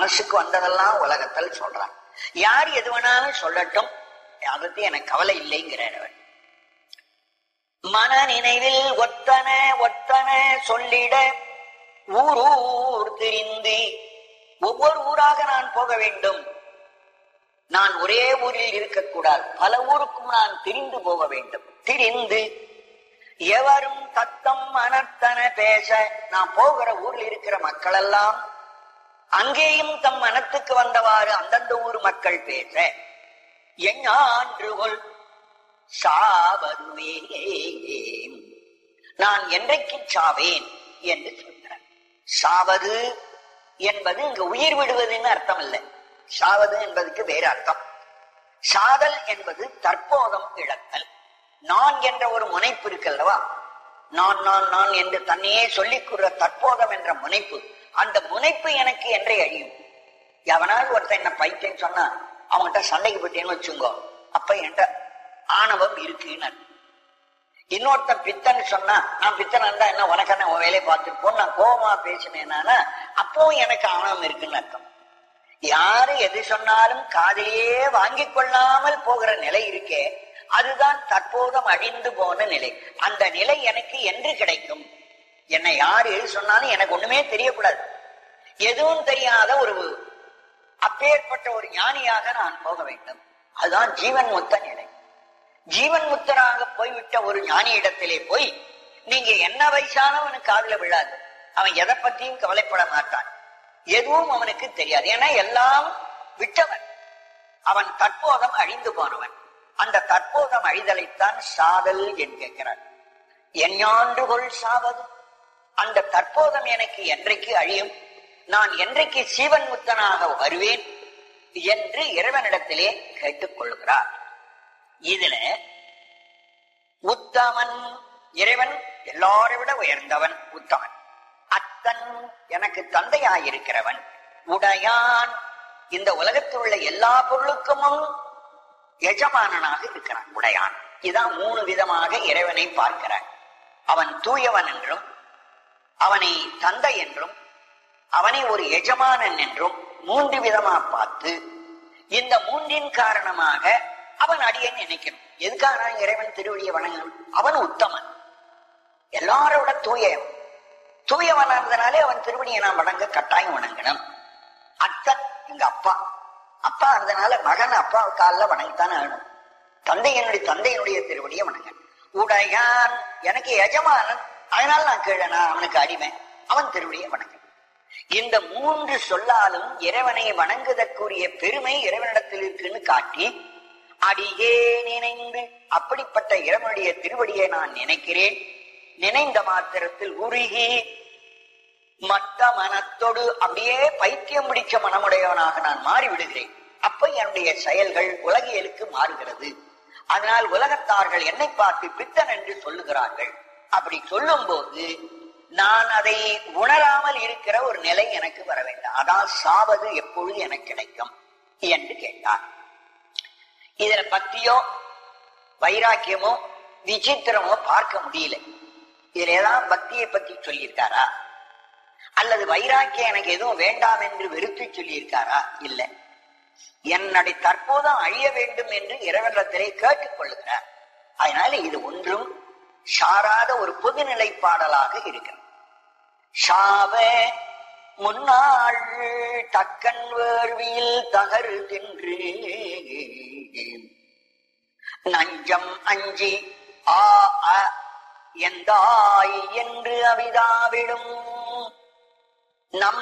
மனசுக்கு வந்ததெல்லாம் உலகத்தில் சொல்றான் யார் எது வேணாலும் சொல்லட்டும் அதை பத்தி எனக்கு கவலை இல்லைங்கிறார் அவர் மன நினைவில் ஒத்தன ஒத்தன சொல்லிட ஊர் ஊர் திரிந்து ஒவ்வொரு ஊராக நான் போக வேண்டும் நான் ஒரே ஊரில் இருக்கக்கூடாது பல ஊருக்கும் நான் திரிந்து போக வேண்டும் திரிந்து எவரும் தத்தம் மனத்தன பேச நான் போகிற ஊரில் இருக்கிற மக்கள் எல்லாம் அங்கேயும் தம் மனத்துக்கு வந்தவாறு அந்தந்த ஊர் மக்கள் பேச எஞ்ஞான்றுகொள் சாவதுவே நான் என்றைக்கு சாவேன் என்று சொல்கிறார் சாவது என்பது இங்கு உயிர் விடுவதுன்னு அர்த்தம் இல்லை சாவது என்பதுக்கு வேறு அர்த்தம் சாதல் என்பது தற்போதம் இழத்தல் நான் என்ற ஒரு முனைப்பு இருக்கல்லவா நான் நான் நான் என்று தன்னையே சொல்லிக் கூற தற்போதம் என்ற முனைப்பு அந்த முனைப்பு எனக்கு என்றே அழியும் எவனாவது ஒருத்தன் என்ன பைத்தியம் சொன்னா அவன்கிட்ட சண்டைக்கு போயிட்டேன்னு வச்சுங்கோ அப்ப என்கிட்ட ஆணவம் இருக்குன்னு அர்த்தம். இன்னொருத்தன் பித்தன் சொன்னா நான் பித்தன் இருந்தா என்ன உனக்கு என்ன உன் வேலையை பார்த்துருப்போம் நான் கோபமா பேசினேன்னா அப்பவும் எனக்கு ஆணவம் இருக்குன்னு அர்த்தம் யாரு எது சொன்னாலும் காதிலேயே வாங்கிக் கொள்ளாமல் போகிற நிலை இருக்கே அதுதான் தற்போதும் அழிந்து போன நிலை அந்த நிலை எனக்கு என்று கிடைக்கும் என்னை யார் எது சொன்னாலும் எனக்கு ஒண்ணுமே தெரியக்கூடாது எதுவும் தெரியாத ஒரு அப்பேற்பட்ட ஒரு ஞானியாக நான் போக வேண்டும் அதுதான் ஜீவன் முத்த நிலை ஜீவன் முத்தராக போய்விட்ட ஒரு ஞானி இடத்திலே போய் நீங்க என்ன வயசானவனுக்கு காதுல விழாது அவன் எதை பத்தியும் கவலைப்பட மாட்டான் எதுவும் அவனுக்கு தெரியாது ஏன்னா எல்லாம் விட்டவன் அவன் தற்போதம் அழிந்து போனவன் அந்த தற்போதம் அழிதலைத்தான் சாதல் என்கிறார் எஞ்ஞாண்டுகொள் சாவது அந்த தற்போதம் எனக்கு என்றைக்கு அழியும் நான் என்றைக்கு சீவன் முத்தனாக வருவேன் என்று இறைவனிடத்திலே கேட்டுக் கொள்கிறார் இதுல உத்தமன் இறைவன் எல்லாரை விட உயர்ந்தவன் உத்தமன் அத்தன் எனக்கு தந்தையாயிருக்கிறவன் உடையான் இந்த உலகத்தில் உள்ள எல்லா பொருளுக்கும் எஜமானனாக இருக்கிறான் உடையான் இதான் மூணு விதமாக இறைவனை பார்க்கிறான் அவன் தூயவன் என்றும் அவனை தந்தை என்றும் அவனை ஒரு எஜமானன் என்றும் மூன்று விதமா பார்த்து இந்த மூன்றின் காரணமாக அவன் அடியை நினைக்கணும் எதுக்காக நான் இறைவன் திருவடியை வணங்கணும் அவன் உத்தமன் எல்லாரோட தூயவன் தூயவனா இருந்தனாலே அவன் திருவடியை நான் வணங்க கட்டாயம் வணங்கணும் அத்தன் எங்க அப்பா அப்பா இருந்தனால மகன் அப்பா காலில் வணங்கித்தானே ஆகணும் தந்தை என்னுடைய தந்தையினுடைய திருவடியை வணங்க உடையான் எனக்கு எஜமானன் அதனால நான் கீழே நான் அவனுக்கு அடிமை அவன் திருவடியை வணங்க இந்த மூன்று சொல்லாலும் இறைவனை வணங்குதற்குரிய பெருமை இறைவனிடத்தில் இருக்குன்னு காட்டி அடியே நினைந்து அப்படிப்பட்ட இறைவனுடைய திருவடியை நான் நினைக்கிறேன் நினைந்த மாத்திரத்தில் உருகி மற்ற மனத்தோடு அப்படியே பைத்தியம் பிடிச்ச மனமுடையவனாக நான் மாறி விடுகிறேன் அப்ப என்னுடைய செயல்கள் உலகியலுக்கு மாறுகிறது அதனால் உலகத்தார்கள் என்னை பார்த்து பித்தன் என்று சொல்லுகிறார்கள் அப்படி சொல்லும் போது நான் அதை உணராமல் இருக்கிற ஒரு நிலை எனக்கு வர வேண்டும் அதான் சாவது எப்பொழுது எனக்கு கிடைக்கும் என்று கேட்டார் இதுல பக்தியோ வைராக்கியமோ விசித்திரமோ பார்க்க முடியல இதுல ஏதாவது பக்தியை பத்தி சொல்லியிருக்காரா அல்லது வைராக்கியம் எனக்கு எதுவும் வேண்டாம் என்று வெறுத்து சொல்லியிருக்காரா இல்ல என்னுடைய தற்போதும் அழிய வேண்டும் என்று இறைவனத்திலே கேட்டுக் கொள்ளுகிறார் அதனால இது ஒன்றும் சாராத ஒரு பொதுநிலை பாடலாக இருக்கிறது சாவ முன்னாள் தக்கன் வேர்வியில் தகரு தின்று நஞ்சம் அஞ்சி ஆ அ எந்தாய் என்று அவிதாவிடும் நம்